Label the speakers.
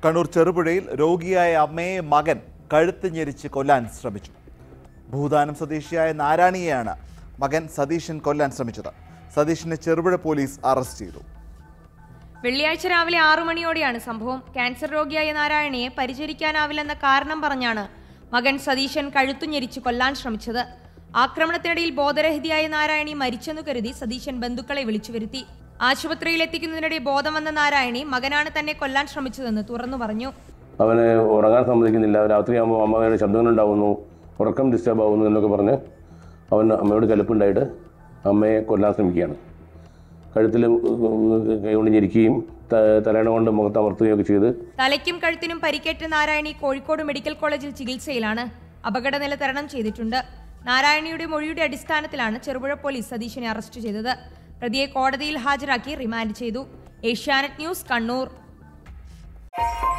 Speaker 1: കണ്ണൂർ ചെറുപുഴയിൽ രോഗിയായ അമ്മയെ മകൻ കഴുത്ത് ഞെരിച്ച് കൊല്ലാൻ ശ്രമിച്ചു ഭൂതാനം സ്വദേശിയായ നാരായണിയെയാണ് മകൻ സതീശൻ കൊല്ലാൻ ശ്രമിച്ചത് സതീഷിനെ ചെറുപുഴ പോലീസ് അറസ്റ്റ് ചെയ്തു
Speaker 2: വെള്ളിയാഴ്ച രാവിലെ ആറു മണിയോടെയാണ് സംഭവം ക്യാൻസർ രോഗിയായ നാരായണിയെ പരിചരിക്കാനാവില്ലെന്ന കാരണം പറഞ്ഞാണ് മകൻ സതീശൻ കഴുത്തു ഞെരിച്ച് കൊല്ലാൻ ശ്രമിച്ചത് ആക്രമണത്തിനിടയിൽ ബോധരഹിതയായ നാരായണി മരിച്ചെന്നു കരുതി സതീശൻ ബന്ധുക്കളെ വിളിച്ചു വരുത്തി ആശുപത്രിയിൽ എത്തിക്കുന്നതിനിടെ ബോധം വന്ന നാരായണി മകനാണ് തന്നെ കൊല്ലാൻ ശ്രമിച്ചതെന്ന് തുറന്നു പറഞ്ഞു
Speaker 3: അവന് ഉറങ്ങാൻ സമ്മതിക്കുന്നില്ല രാത്രിയാകുമ്പോൾ അമ്മയുടെ ശബ്ദങ്ങളുണ്ടാവുന്നു ഉറക്കം ഡിസ്റ്റർബ് ആവുന്നു എന്നൊക്കെ പറഞ്ഞ് അവൻ അമ്മയോട് കലിപ്പുണ്ടായിട്ട് അമ്മയെ കൊല്ലാൻ ശ്രമിക്കുകയാണ് കഴുത്തിൽ കൈകൊണ്ട് ഞെരിക്കുകയും ത- തലയണ കൊണ്ട് മുഖത്ത് അമർത്തുകയും ഒക്കെ ചെയ്ത്
Speaker 2: തലയ്ക്കും കഴുത്തിനും പരിക്കേറ്റ നാരായണി കോഴിക്കോട് മെഡിക്കൽ കോളേജിൽ ചികിത്സയിലാണ് അപകടനില തരണം ചെയ്തിട്ടുണ്ട് നാരായണിയുടെ മൊഴിയുടെ അടിസ്ഥാനത്തിലാണ് ചെറുപുഴ പോലീസ് സതീശനെ അറസ്റ്റ് ചെയ്തത് പ്രതിയെ കോടതിയിൽ ഹാജരാക്കി റിമാൻഡ് ചെയ്തു ഏഷ്യാനെറ്റ് ന്യൂസ് കണ്ണൂർ